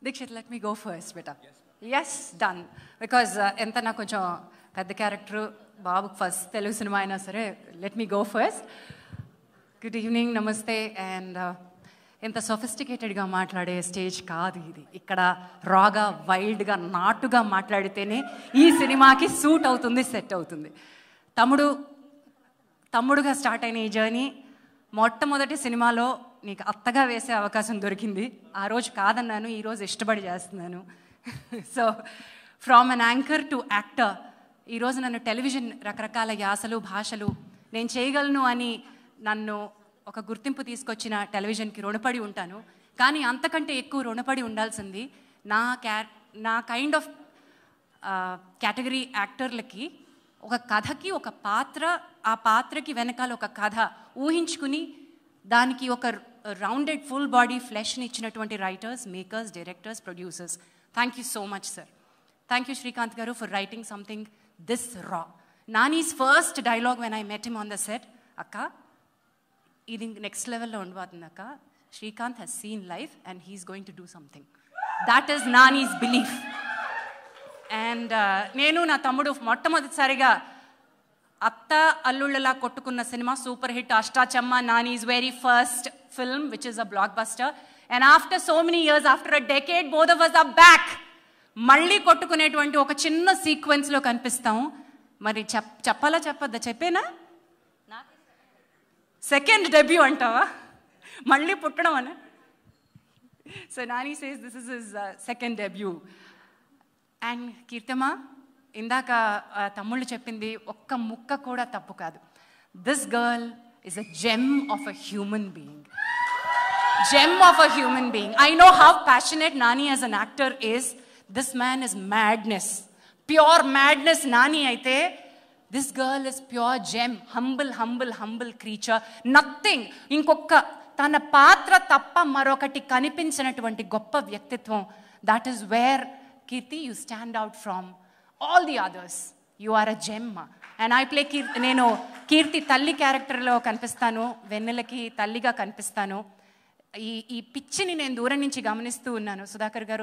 Dixit let me go first బెటా yes done because ఎంత నాకు కొంచెం పెద్ద క్యారెక్టర్ బాబుకి ఫస్ట్ తెలుగు సినిమా అయినా సరే let me go first good evening నమస్తే అండ్ ఎంత సొఫిస్టికేటెడ్గా మాట్లాడే స్టేజ్ కాదు ఇది ఇక్కడ రాగా వైల్డ్గా నాటుగా మాట్లాడితేనే ఈ సినిమాకి సూట్ అవుతుంది సెట్ అవుతుంది తమ్ముడు తమ్ముడుగా స్టార్ట్ అయిన ఈ జర్నీ మొట్టమొదటి సినిమాలో నీకు అత్తగా వేసే అవకాశం దొరికింది ఆ రోజు కాదన్నాను ఈ రోజు ఇష్టపడి చేస్తున్నాను so from an anchor to actor ఈరోజు నన్ను టెలివిజన్ రకరకాల యాసలు భాషలు నేను చేయగలను అని నన్ను ఒక గుర్తింపు తీసుకొచ్చిన టెలివిజన్కి రుణపడి ఉంటాను కానీ అంతకంటే ఎక్కువ రుణపడి ఉండాల్సింది నా క్యా నా కైండ్ ఆఫ్ కేటగిరీ యాక్టర్లకి ఒక కథకి ఒక పాత్ర ఆ పాత్రకి వెనకాల ఒక కథ ఊహించుకుని దానికి ఒక రౌండెడ్ ఫుల్ బాడీ ఫ్లెష్ని ఇచ్చినటువంటి writers makers directors producers thank you so much sir thank you Srikanth garu for writing something this raw Nani's first dialogue when I met him on the set అక్క ఇది నెక్స్ట్ లెవెల్లో ఉండబోతుంది అక్క Srikanth he's seen life and he's going to do something that is Nani's belief and నేను నా తమ్ముడు మొట్టమొదటిసారిగా అత్త అల్లుళ్ళలా కొట్టుకున్న cinema super hit Ashta Chamma Nani's very first film which is a blockbuster and after so many years after a decade బోధ was a back మళ్ళీ కొట్టుకునేటువంటి ఒక చిన్న సీక్వెన్స్లో కనిపిస్తాం మరి చెప్ చెప్పాలా చెప్పొద్దా చెప్పేనా సెకండ్ డెబ్యూ అంటావా మళ్ళీ పుట్టడం అని so Nani says this is is second debut and కీర్తమా ఇందాక ఆ, తమ్ముళ్ళు చెప్పింది ఒక్క ముక్క కూడా తప్పు కాదు this girl is a gem of a human being gem of a human being. I know how passionate Nani as an actor is. This man is madness. Pure madness, Nani aite. This girl is pure gem. Humble, humble, humble creature. Nothing. ఇంకొక తన పాత్ర తప్ప మరొకటి కనిపించినటువంటి గొప్ప వ్యక్తిత్వం that is where Keerthy you stand out from all the others you are a gem and I play Keerthy నేను కీర్తి తల్లి క్యారెక్టర్లో కనిపిస్తాను వెన్నెలకి తల్లిగా కనిపిస్తాను ఈ ఈ పిచ్చిని నేను దూరం నుంచి గమనిస్తూ ఉన్నాను Sudhakar garu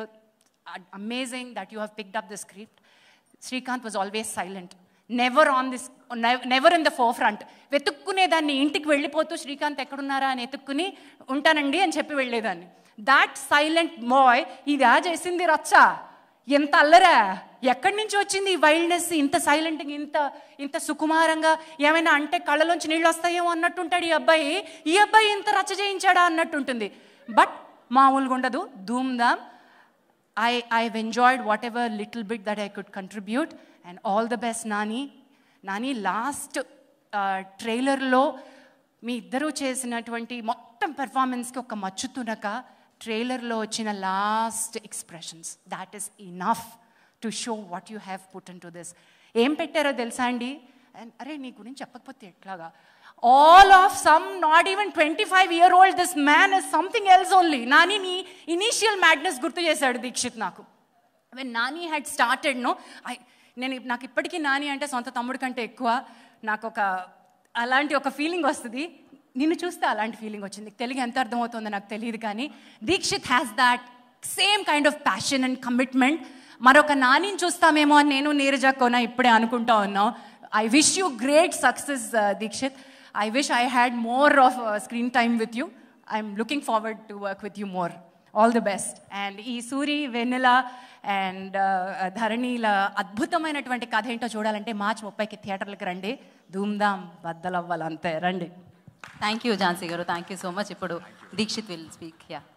amazing that you have picked up the script Srikanth was always silent never on this never in the forefront వెతుక్కునే దాన్ని ఇంటికి వెళ్ళిపోతూ శ్రీకాంత్ ఎక్కడున్నారా అని ఎతుక్కుని ఉంటానండి అని చెప్పి వెళ్ళేదాన్ని దాట్ సైలెంట్ బాయ్ ఇది ఆ చేసింది రచ్చా ఎంత అల్లరా ఎక్కడి నుంచి వచ్చింది ఈ వైల్డ్నెస్ ఇంత సైలెంట్గా ఇంత ఇంత సుకుమారంగా ఏమైనా అంటే కళ్ళలోంచి నీళ్ళు వస్తాయేమో అన్నట్టుంటాడు ఈ అబ్బాయి ఈ అబ్బాయి ఇంత రచ్చ చేయించాడా అన్నట్టుంటుంది బట్ మామూలుగా ఉండదు ధూమ్ ధామ్ I, I've enjoyed whatever little bit that I could contribute and all the best, Nani. Nani, last ట్రైలర్లో మీ ఇద్దరూ చేసినటువంటి మొత్తం పెర్ఫార్మెన్స్కి ఒక మచ్చు తునక ట్రైలర్లో వచ్చిన last expressions that is enough to show what you have put into this ఏం పెట్టారో తెలుసా అండి And, అరే నీ గురించి చెప్పకపోతే ఎట్లాగా all of some not even twenty five year old this man is something else only Nani నీ ఇనీషియల్ మ్యాడ్నెస్ గుర్తు చేశాడు దీక్షిత్ నాకు when Nani had started no I నేను నాకు ఇప్పటికీ నాని అంటే సొంత తమ్ముడి కంటే ఎక్కువ నాకు ఒక అలాంటి ఒక ఫీలింగ్ వస్తుంది నిన్ను చూస్తే అలాంటి ఫీలింగ్ వచ్చింది తెలుగు ఎంత అర్థమవుతుందో నాకు తెలియదు కానీ Deekshith has that same kind of passion and commitment మరొక నానిని చూస్తామేమో అని నేను నీరజ కోన ఇప్పుడే అనుకుంటా ఉన్నాం I wish you great success Deekshith I wish I had more of screen time with you I'm looking forward to work with you more all the best and ఈ సూరి వెన్నెల and ధరణిల అద్భుతమైనటువంటి కథ ఏంటో చూడాలంటే మార్చ్ ముప్పైకి థియేటర్లకు రండి ధూమ్ధామ్ బద్దలవ్వాలి అంతే రండి థ్యాంక్ యూ ఝాన్సీ గారు థ్యాంక్ యూ సో మచ్ ఇప్పుడు దీక్షిత్ విల్ స్పీక్ యా